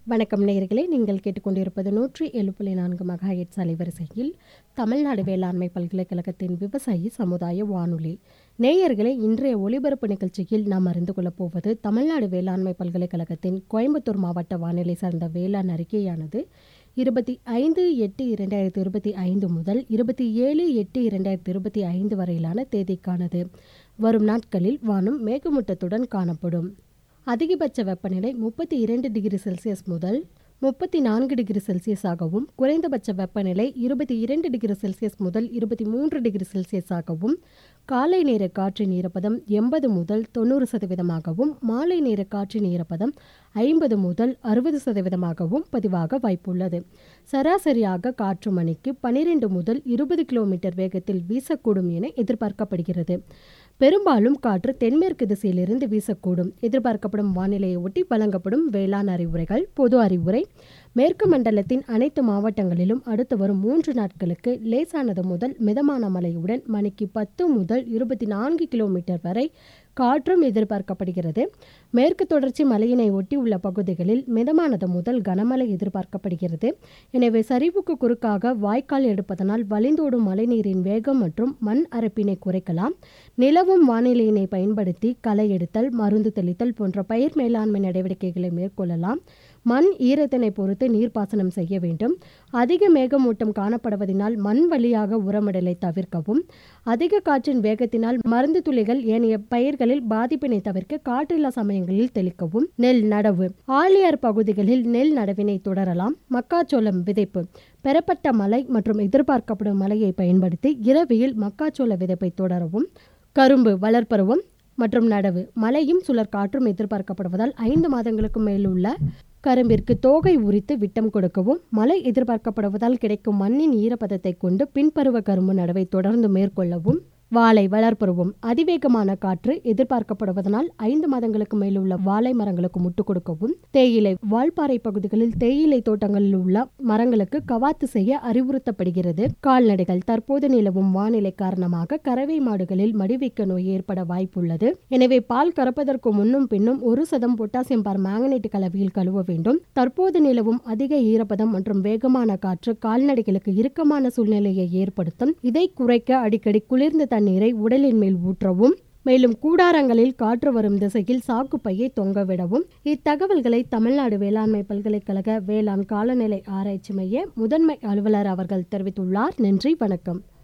வணக்கம் நேயர்களே நீங்கள் கேட்டுக்கொண்டிருப்பது நூற்றி ஏழு புள்ளி நான்கு மகாஹெட்ஸ் அலைவரிசையில் தமிழ்நாடு வேளாண்மை பல்கலைக்கழகத்தின் விவசாயி சமுதாய வானொலி நேயர்களே இன்றைய ஒலிபரப்பு நிகழ்ச்சியில் நாம் அறிந்து கொள்ளப் போவது தமிழ்நாடு வேளாண்மை பல்கலைக்கழகத்தின் கோயம்புத்தூர் மாவட்ட வானிலை சார்ந்த வேளாண் அறிக்கையானது இருபத்தி ஐந்து எட்டு இரண்டாயிரத்தி இருபத்தி ஐந்து முதல் இருபத்தி ஏழு எட்டு இரண்டாயிரத்தி இருபத்தி ஐந்து வரையிலான தேதிக்கானது வரும் நாட்களில் வானம் மேகமூட்டத்துடன் காணப்படும் அதிகபட்ச வெப்பநிலை முப்பத்தி இரண்டு டிகிரி செல்சியஸ் முதல் முப்பத்தி நான்கு டிகிரி செல்சியஸாகவும் குறைந்தபட்ச வெப்பநிலை இருபத்தி இரண்டு டிகிரி செல்சியஸ் முதல் இருபத்தி மூன்று டிகிரி செல்சியஸாகவும் காலை நேர காற்றின் ஈரப்பதம் எண்பது முதல் தொண்ணூறு சதவீதமாகவும் மாலை நேர காற்றின் ஈரப்பதம் ஐம்பது முதல் அறுபது சதவீதமாகவும் பதிவாக வாய்ப்புள்ளது சராசரியாக காற்று மணிக்கு பனிரெண்டு முதல் இருபது கிலோமீட்டர் வேகத்தில் வீசக்கூடும் என எதிர்பார்க்கப்படுகிறது பெரும்பாலும் காற்று தென்மேற்கு திசையிலிருந்து வீசக்கூடும் எதிர்பார்க்கப்படும் வானிலையை ஒட்டி வழங்கப்படும் வேளாண் அறிவுரைகள் பொது அறிவுரை மேற்கு மண்டலத்தின் அனைத்து மாவட்டங்களிலும் அடுத்து வரும் மூன்று நாட்களுக்கு லேசானது முதல் மிதமான மழையுடன் மணிக்கு பத்து முதல் இருபத்தி நான்கு கிலோமீட்டர் வரை காற்றும் எதிர்பார்க்கப்படுகிறது மேற்கு தொடர்ச்சி மலையினை ஒட்டி உள்ள பகுதிகளில் மிதமானது முதல் கனமழை எதிர்பார்க்கப்படுகிறது எனவே சரிவுக்கு குறுக்காக வாய்க்கால் எடுப்பதனால் வழிந்தோடும் மழைநீரின் வேகம் மற்றும் மண் அரைப்பினை குறைக்கலாம் நிலவும் வானிலையினை பயன்படுத்தி களை எடுத்தல் மருந்து தெளித்தல் போன்ற பயிர் மேலாண்மை நடவடிக்கைகளை மேற்கொள்ளலாம் மண் ஈரத்தினை பொறுத்து நீர்ப்பாசனம் செய்ய வேண்டும் அதிக மேகமூட்டம் காணப்படுவதனால் மண் வழியாக உரமிடலை தவிர்க்கவும் அதிக காற்றின் வேகத்தினால் மருந்து துளிகள் ஏனைய பயிர்களில் பாதிப்பினை தவிர்க்க காற்றில்லா சமயங்களில் தெளிக்கவும் நெல் நடவு ஆழியார் பகுதிகளில் நெல் நடவினை தொடரலாம் மக்காச்சோளம் விதைப்பு பெறப்பட்ட மழை மற்றும் எதிர்பார்க்கப்படும் மழையை பயன்படுத்தி இரவியில் மக்காச்சோள விதைப்பை தொடரவும் கரும்பு வளர்ப்பருவம் மற்றும் நடவு மழையும் சுழற் காற்றும் எதிர்பார்க்கப்படுவதால் ஐந்து மாதங்களுக்கு மேலுள்ள கரும்பிற்கு தோகை உரித்து விட்டம் கொடுக்கவும் மழை எதிர்பார்க்கப்படுவதால் கிடைக்கும் மண்ணின் ஈரப்பதத்தை கொண்டு பின்பருவ கரும்பு நடவை தொடர்ந்து மேற்கொள்ளவும் வாழை வளர்ப்பருவம் அதிவேகமான காற்று எதிர்பார்க்கப்படுவதனால் ஐந்து மாதங்களுக்கு மேலுள்ள வாழை மரங்களுக்கு முட்டு கொடுக்கவும் தேயிலை வால்பாறை பகுதிகளில் தேயிலை தோட்டங்களில் உள்ள மரங்களுக்கு கவாத்து செய்ய அறிவுறுத்தப்படுகிறது கால்நடைகள் தற்போது நிலவும் வானிலை காரணமாக கறவை மாடுகளில் மடிவீக்க நோய் ஏற்பட வாய்ப்புள்ளது எனவே பால் கறப்பதற்கு முன்னும் பின்னும் ஒரு சதம் பொட்டாசியம் பார் மேங்கனேட் கலவையில் கழுவ வேண்டும் தற்போது நிலவும் அதிக ஈரப்பதம் மற்றும் வேகமான காற்று கால்நடைகளுக்கு இறுக்கமான சூழ்நிலையை ஏற்படுத்தும் இதை குறைக்க அடிக்கடி குளிர்ந்த தண்ணீரை உடலின் மேல் ஊற்றவும் மேலும் கூடாரங்களில் காற்று வரும் திசையில் சாக்குப்பையை தொங்கவிடவும் இத்தகவல்களை தமிழ்நாடு வேளாண்மை பல்கலைக்கழக வேளாண் காலநிலை ஆராய்ச்சி மைய முதன்மை அலுவலர் அவர்கள் தெரிவித்துள்ளார் நன்றி வணக்கம்